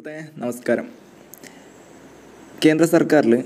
സുഹൃത്തെ നമസ്കാരം കേന്ദ്ര സർക്കാരിൽ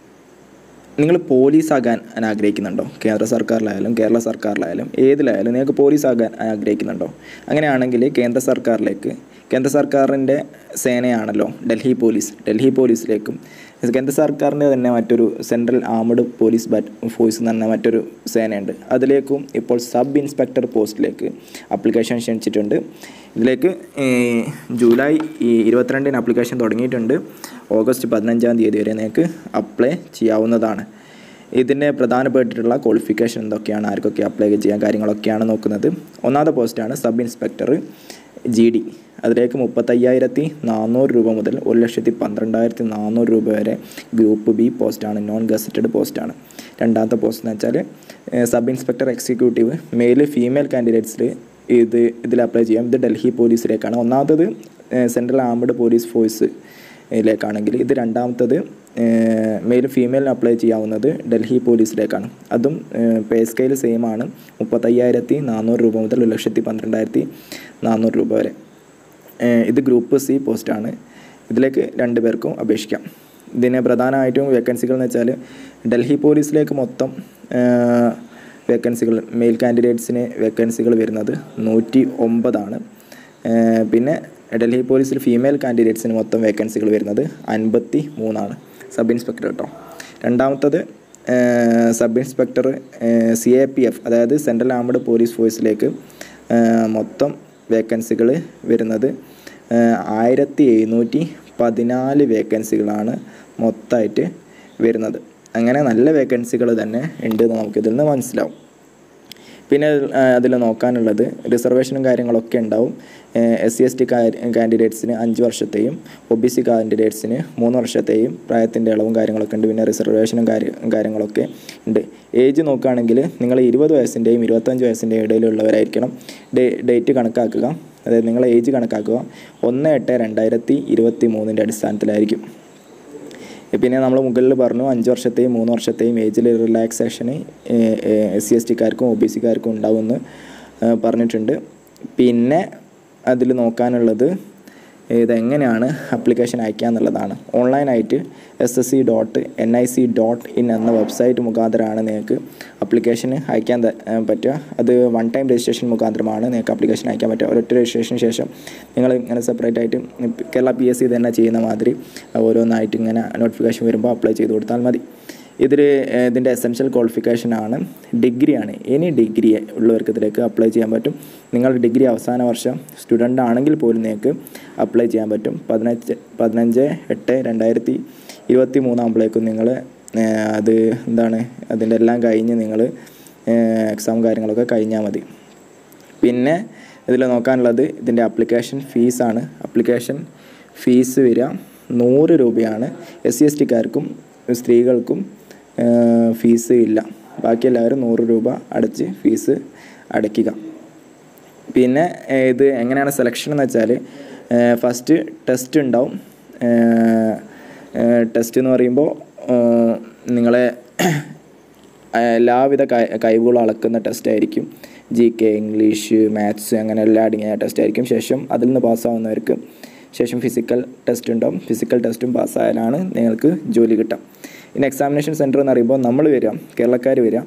നിങ്ങൾ പോലീസാകാൻ ആഗ്രഹിക്കുന്നുണ്ടോ കേന്ദ്ര സർക്കാരിലായാലും കേരള സർക്കാരിലായാലും ഏതിലായാലും നിങ്ങൾക്ക് പോലീസാകാൻ ആഗ്രഹിക്കുന്നുണ്ടോ അങ്ങനെയാണെങ്കിൽ കേന്ദ്ര സർക്കാരിലേക്ക് കേന്ദ്ര സർക്കാരിൻ്റെ സേനയാണല്ലോ ഡൽഹി പോലീസ് ഡൽഹി പോലീസിലേക്കും കേന്ദ്ര സർക്കാരിൻ്റെ തന്നെ മറ്റൊരു സെൻട്രൽ ആംഡ് പോലീസ് ബാറ്റ് ഫോഴ്സ് എന്ന് പറഞ്ഞ മറ്റൊരു സേനയുണ്ട് അതിലേക്കും ഇപ്പോൾ സബ് ഇൻസ്പെക്ടർ പോസ്റ്റിലേക്ക് അപ്ലിക്കേഷൻ ക്ഷണിച്ചിട്ടുണ്ട് ഇതിലേക്ക് ഈ ജൂലൈ ഈ ഇരുപത്തിരണ്ടിന് അപ്ലിക്കേഷൻ തുടങ്ങിയിട്ടുണ്ട് ഓഗസ്റ്റ് പതിനഞ്ചാം തീയതി വരെ നിങ്ങൾക്ക് അപ്ലൈ ചെയ്യാവുന്നതാണ് ഇതിൻ്റെ പ്രധാനപ്പെട്ടിട്ടുള്ള ക്വാളിഫിക്കേഷൻ എന്തൊക്കെയാണ് ആർക്കൊക്കെ അപ്ലൈ ചെയ്യാൻ കാര്യങ്ങളൊക്കെയാണ് നോക്കുന്നത് ഒന്നാമത്തെ പോസ്റ്റാണ് സബ് ഇൻസ്പെക്ടർ ജി ഡി അതിലേക്ക് മുപ്പത്തയ്യായിരത്തി നാനൂറ് രൂപ മുതൽ ഒരു ലക്ഷത്തി പന്ത്രണ്ടായിരത്തി നാനൂറ് രൂപ വരെ ഗ്രൂപ്പ് ബി പോസ്റ്റാണ് നോൺ ഗസറ്റഡ് പോസ്റ്റാണ് രണ്ടാമത്തെ പോസ്റ്റ് എന്ന് വെച്ചാൽ sub inspector executive male female കാൻഡിഡേറ്റ്സിൽ ഇത് ഇതിൽ അപ്ലൈ ചെയ്യാം ഇത് ഡൽഹി പോലീസിലേക്കാണ് ഒന്നാമത്തത് സെൻട്രൽ ആംഡ് പോലീസ് ഫോഴ്സ് ിലേക്കാണെങ്കിൽ ഇത് രണ്ടാമത്തത് മെയിൽ ഫീമെയിലിന് അപ്ലൈ ചെയ്യാവുന്നത് ഡൽഹി പോലീസിലേക്കാണ് അതും പേ സ്കെയിൽ സെയിം ആണ് മുപ്പത്തയ്യായിരത്തി നാനൂറ് രൂപ മുതൽ ഒരു ലക്ഷത്തി പന്ത്രണ്ടായിരത്തി നാനൂറ് രൂപ വരെ ഏഹ് ഇത് ഗ്രൂപ്പ് സി പോസ്റ്റാണ് ഇതിലേക്ക് രണ്ട് പേർക്കും അപേക്ഷിക്കാം ഇതിന് പ്രധാനമായിട്ടും വേക്കൻസികൾ എന്ന് വെച്ചാൽ ഡൽഹി പോലീസിലേക്ക് മൊത്തം വേക്കൻസികൾ മെയിൽ കാൻഡിഡേറ്റ്സിന് വേക്കൻസികൾ വരുന്നത് നൂറ്റി ഒമ്പതാണ് ഏഹ് പിന്നെ ഡൽഹി പോലീസിൽ ഫീമെയിൽ കാൻഡിഡേറ്റ്സിന് മൊത്തം വേക്കൻസികൾ വരുന്നത് അൻപത്തി മൂന്നാണ് സബ് ഇൻസ്പെക്ടർ കേട്ടോ രണ്ടാമത്തത് ഏഹ് sub inspector C A P F അതായത് സെൻട്രൽ ആംഡ് പോലീസ് ഫോഴ്സിലേക്ക് ഏഹ് മൊത്തം വേക്കൻസികൾ വരുന്നത് ഏഹ് ആയിരത്തി എഴുന്നൂറ്റി പതിനാല് വേക്കൻസികളാണ് മൊത്തമായിട്ട് വരുന്നത് അങ്ങനെ നല്ല വേക്കൻസികൾ തന്നെ ഉണ്ട് എന്ന് നമുക്കിതിൽ നിന്ന് മനസ്സിലാവും പിന്നെ അതിൽ നോക്കാനുള്ളത് റിസർവേഷനും കാര്യങ്ങളൊക്കെ ഉണ്ടാവും എസ് സി എസ് ടി കാൻഡിഡേറ്റ്സിന് അഞ്ച് വർഷത്തെയും ഒ ബി സി കാൻഡിഡേറ്റ്സിന് മൂന്ന് വർഷത്തെയും പ്രായത്തിൻ്റെ ഇളവും കാര്യങ്ങളൊക്കെ ഉണ്ട് പിന്നെ റിസർവേഷനും കാര്യ കാര്യങ്ങളൊക്കെ ഉണ്ട് ഏജ് നോക്കുകയാണെങ്കിൽ നിങ്ങൾ ഇരുപത് വയസ്സിൻ്റെയും ഇരുപത്തഞ്ച് വയസ്സിൻ്റെയും ഇടയിലുള്ളവരായിരിക്കണം ഡേ ഡേറ്റ് കണക്കാക്കുക അതായത് നിങ്ങളെ ഏജ് കണക്കാക്കുക ഒന്ന് എട്ട് രണ്ടായിരത്തി ഇരുപത്തി മൂന്നിൻ്റെ അടിസ്ഥാനത്തിലായിരിക്കും പിന്നെ നമ്മൾ മുകളിൽ പറഞ്ഞു അഞ്ച് വർഷത്തെയും മൂന്ന് വർഷത്തെയും ഏജിൽ റിലാക്സേഷന് എസ് സി എസ് ടിക്കാർക്കും ഒ ബി സിക്കാർക്കും ഉണ്ടാവുമെന്ന് പറഞ്ഞിട്ടുണ്ട് പിന്നെ അതിൽ നോക്കാനുള്ളത് ഇതെങ്ങനെയാണ് ആപ്ലിക്കേഷൻ അയക്കുക എന്നുള്ളതാണ് ഓൺലൈനായിട്ട് S S C dot N I C dot in എന്ന വെബ്സൈറ്റ് മുഖാന്തരമാണ് നിങ്ങൾക്ക് അപ്ലിക്കേഷൻ അയക്കാൻ പറ്റുക അത് വൺ ടൈം രജിസ്ട്രേഷൻ മുഖാന്തരമാണ് നിങ്ങൾക്ക് അപ്ലിക്കേഷൻ അയക്കാൻ പറ്റുക ഒരൊറ്റ രജിസ്ട്രേഷന് ശേഷം നിങ്ങൾ ഇങ്ങനെ സെപ്പറേറ്റ് ആയിട്ട് കേരള പി എസ് സി തന്നെ ചെയ്യുന്ന മാതിരി ഓരോന്നായിട്ട് ഇങ്ങനെ നോട്ടിഫിക്കേഷൻ വരുമ്പോൾ അപ്ലൈ ചെയ്ത് കൊടുത്താൽ മതി ഇതിൽ ഇതിൻ്റെ എസെൻഷ്യൽ ക്വാളിഫിക്കേഷനാണ് ഡിഗ്രിയാണ് ഇനി ഡിഗ്രി ഉള്ളവർക്ക് ഇതിലേക്ക് അപ്ലൈ ചെയ്യാൻ പറ്റും നിങ്ങൾ ഡിഗ്രി അവസാന വർഷം സ്റ്റുഡൻ്റ് ആണെങ്കിൽ പോലും നിങ്ങൾക്ക് അപ്ലൈ ചെയ്യാൻ പറ്റും പതിനഞ്ച് പതിനഞ്ച് എട്ട് രണ്ടായിരത്തി ഇരുപത്തി മൂന്നാകുമ്പോഴേക്കും നിങ്ങൾ അത് എന്താണ് അതിൻ്റെ എല്ലാം കഴിഞ്ഞ് നിങ്ങൾ എക്സാം കാര്യങ്ങളൊക്കെ കഴിഞ്ഞാൽ മതി പിന്നെ ഇതിൽ നോക്കാനുള്ളത് ഇതിൻ്റെ ആപ്ലിക്കേഷൻ ഫീസാണ് ആപ്ലിക്കേഷൻ ഫീസ് വരിക നൂറ് രൂപയാണ് എസ് സി എസ് ടിക്കാർക്കും സ്ത്രീകൾക്കും ഫീസ് ഇല്ല ബാക്കി എല്ലാവരും നൂറ് രൂപ അടച്ച് ഫീസ് അടയ്ക്കുക പിന്നെ ഇത് എങ്ങനെയാണ് സെലക്ഷൻ എന്ന് വെച്ചാൽ ഫസ്റ്റ് ടെസ്റ്റ് ഉണ്ടാവും ടെസ്റ്റ് എന്ന് പറയുമ്പോൾ നിങ്ങളെ എല്ലാവിധ കഴിവുകളും അളക്കുന്ന ടെസ്റ്റ് ആയിരിക്കും ജി കെ ഇംഗ്ലീഷ് മാത്സ് അങ്ങനെ എല്ലാം അടങ്ങിയ ടെസ്റ്റ് ആയിരിക്കും ശേഷം അതിൽ നിന്ന് പാസ്സാവുന്നവർക്ക് ശേഷം ഫിസിക്കൽ ടെസ്റ്റ് ഉണ്ടാവും ഫിസിക്കൽ ടെസ്റ്റും പാസ്സായാലാണ് നിങ്ങൾക്ക് ജോലി കിട്ടുക ഇനി എക്സാമിനേഷൻ സെൻറ്റർ എന്ന് പറയുമ്പോൾ നമ്മൾ വരിക കേരളക്കാർ വരിക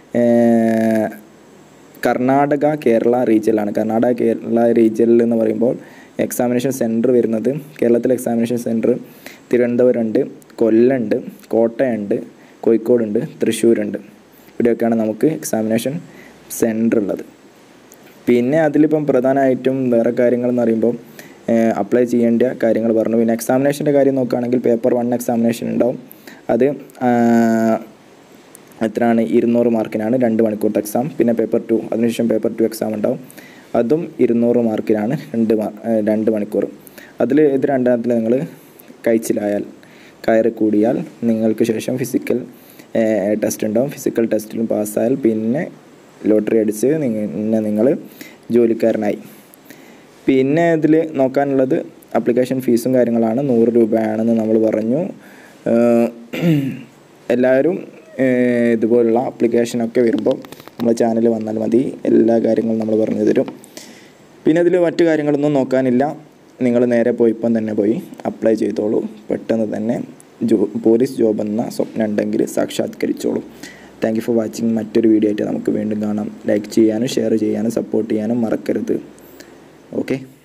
കർണാടക കേരള റീജിയനിലാണ് കർണാടക കേരള റീജിയനിൽ എന്ന് പറയുമ്പോൾ എക്സാമിനേഷൻ സെൻറ്റർ വരുന്നത് കേരളത്തിലെ എക്സാമിനേഷൻ സെൻറ്റർ തിരുവനന്തപുരം ഉണ്ട് കൊല്ലമുണ്ട് കോട്ടയമുണ്ട് കോഴിക്കോടുണ്ട് തൃശ്ശൂരുണ്ട് ഇവിടെയൊക്കെയാണ് നമുക്ക് എക്സാമിനേഷൻ സെൻറ്റർ ഉള്ളത് പിന്നെ അതിലിപ്പം പ്രധാനമായിട്ടും വേറെ കാര്യങ്ങൾ എന്ന് പറയുമ്പോൾ അപ്ലൈ ചെയ്യേണ്ട കാര്യങ്ങൾ പറഞ്ഞു പിന്നെ എക്സാമിനേഷൻ്റെ കാര്യം നോക്കുകയാണെങ്കിൽ പേപ്പർ വൺ എക്സാമിനേഷൻ ഉണ്ടാവും അത് എത്രയാണ് ഇരുന്നൂറ് മാർക്കിനാണ് രണ്ട് മണിക്കൂറത്തെ എക്സാം പിന്നെ പേപ്പർ ടു അതിനുശേഷം പേപ്പർ ടു എക്സാം ഉണ്ടാവും അതും ഇരുന്നൂറ് മാർക്കിനാണ് രണ്ട് രണ്ട് മണിക്കൂർ അതിൽ ഇത് രണ്ടാമത്തിൽ നിങ്ങൾ കഴിച്ചിലായാൽ കയറി കൂടിയാൽ നിങ്ങൾക്ക് ശേഷം ഫിസിക്കൽ ടെസ്റ്റ് ഉണ്ടാവും ഫിസിക്കൽ ടെസ്റ്റിലും പാസ്സായാൽ പിന്നെ ലോട്ടറി അടിച്ച് പിന്നെ നിങ്ങൾ ജോലിക്കാരനായി പിന്നെ ഇതിൽ നോക്കാനുള്ളത് അപ്ലിക്കേഷൻ ഫീസും കാര്യങ്ങളാണ് നൂറ് രൂപയാണെന്ന് നമ്മൾ പറഞ്ഞു എല്ലാവരും ഇതുപോലുള്ള ആപ്ലിക്കേഷനൊക്കെ വരുമ്പോൾ നമ്മുടെ ചാനൽ വന്നാൽ മതി എല്ലാ കാര്യങ്ങളും നമ്മൾ പറഞ്ഞു തരും പിന്നെ അതിൽ മറ്റു കാര്യങ്ങളൊന്നും നോക്കാനില്ല നിങ്ങൾ നേരെ പോയി ഇപ്പം തന്നെ പോയി അപ്ലൈ ചെയ്തോളൂ പെട്ടെന്ന് തന്നെ ജോ പോലീസ് ജോബ് എന്ന സ്വപ്നം ഉണ്ടെങ്കിൽ സാക്ഷാത്കരിച്ചോളൂ താങ്ക് യു ഫോർ വാച്ചിങ് മറ്റൊരു വീഡിയോ ആയിട്ട് നമുക്ക് വീണ്ടും കാണാം ലൈക്ക് ചെയ്യാനും ഷെയർ ചെയ്യാനും സപ്പോർട്ട് ചെയ്യാനും മറക്കരുത് ഓക്കെ